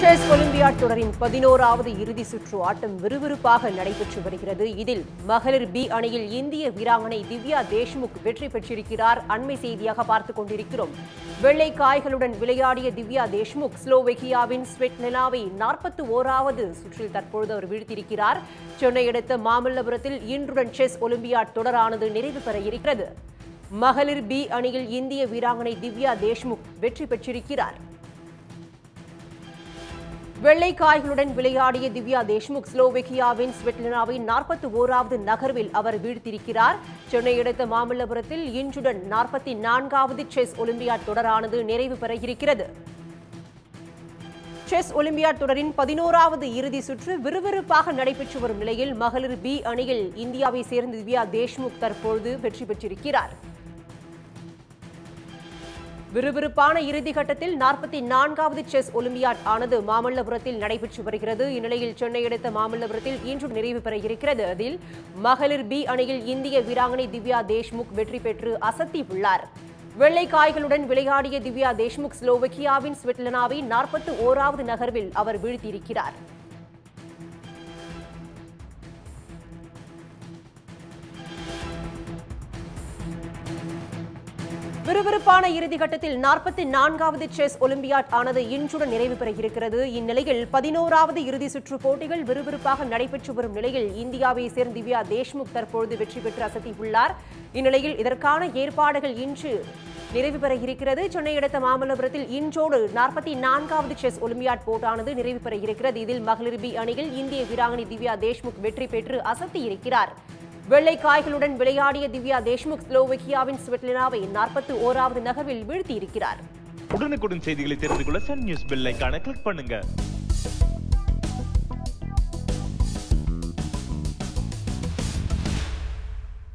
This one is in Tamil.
செஸ் ஒலிம்பியாட் தொடரின் பதினோராவது இறுதி சுற்று ஆட்டம் விறுவிறுப்பாக நடைபெற்று வருகிறது இதில் மகளிர் பி அணியில் இந்திய வீராங்கனை திவ்யா தேஷ்முக் வெற்றி பெற்றிருக்கிறார் அண்மை செய்தியாக பார்த்துக் கொண்டிருக்கிறோம் வெள்ளை காய்களுடன் விளையாடிய திவ்யா தேஷ்முக் ஸ்லோவேக்கியாவின் ஸ்வெட்லெனாவை நாற்பத்தி ஓராவது சுற்றில் தற்பொழுது அவர் வீழ்த்தியிருக்கிறார் சென்னை அடுத்த மாமல்லபுரத்தில் இன்றுடன் செஸ் ஒலிம்பியாட் தொடரானது நிறைவு பெற இருக்கிறது மகளிர் பி அணியில் இந்திய வீராங்கனை திவ்யா தேஷ்முக் வெற்றி பெற்றிருக்கிறார் வெள்ளை காய்களுடன் விளையாடிய திவ்யா தேஷ்முக் ஸ்லோவேக்கியாவின் ஸ்வெட்லினாவை நாற்பத்தி ஓராவது நகர்வில் அவர் வீழ்த்தியிருக்கிறார் சென்னை அடுத்த மாமல்லபுரத்தில் இன்றுடன் நாற்பத்தி நான்காவது செஸ் ஒலிம்பியாட் தொடரானது நிறைவு பெற இருக்கிறது செஸ் ஒலிம்பியாட் தொடரின் பதினோராவது இறுதி சுற்று விறுவிறுப்பாக நடைபெற்று வரும் நிலையில் மகளிர் பி அணியில் இந்தியாவை சேர்ந்த திவ்யா தேஷ்முக் தற்பொழுது வெற்றி பெற்றிருக்கிறார் விறுவிறுப்பான இறுதிக்கட்டத்தில் நாற்பத்தி நான்காவது செஸ் ஒலிம்பியாட் ஆனது மாமல்லபுரத்தில் நடைபெற்று வருகிறது இந்நிலையில் சென்னை அடுத்த மாமல்லபுரத்தில் இன்று நிறைவு பெற இருக்கிறது அதில் மகளிர் பி அணியில் இந்திய வீராங்கனை திவ்யா தேஷ்முக் வெற்றி பெற்று அசத்தியுள்ளார் வெள்ளை காய்களுடன் விளையாடிய திவ்யா தேஷ்முக் ஸ்லோவக்கியாவின் ஸ்வெட்லனாவை நாற்பத்தி ஓராவது நகர்வில் அவர் வீழ்த்தியிருக்கிறார் விறுவிறுப்பான இறுதிக்கட்டத்தில் நாற்பத்தி நான்காவது செஸ் ஒலிம்பியாட் ஆனது இன்றுடன் நிறைவு பெற இருக்கிறது இந்நிலையில் பதினோராவது இறுதி சுற்று போட்டிகள் விறுவிறுப்பாக நடைபெற்று வரும் நிலையில் இந்தியாவை சேர்ந்த திவ்யா தேஷ்முக் தற்பொழுது வெற்றி பெற்று அசத்தியுள்ளார் இந்நிலையில் இதற்கான ஏற்பாடுகள் இன்று நிறைவு பெற இருக்கிறது சென்னை அடுத்த மாமல்லபுரத்தில் இன்றோடு நாற்பத்தி நான்காவது செஸ் ஒலிம்பியாட் போட்டானது நிறைவு பெற இருக்கிறது இதில் மகளிர் பி அணியில் இந்திய வீராங்கனை திவ்யா தேஷ்முக் வெற்றி பெற்று அசத்தியிருக்கிறார் வெள்ளை காய்களுடன் விளையாடிய திவ்யா தேஷ்முக் ஸ்லோவேக்கியாவின் ஸ்வெட்லினாவை நாற்பத்தி ஓராவது நகர்வில் வீழ்த்தியிருக்கிறார் உடனுக்குடன் செய்திகளை தெரிந்து கொள்ள சன் நியூஸ் பெல் ஐகானை கிளிக் பண்ணுங்க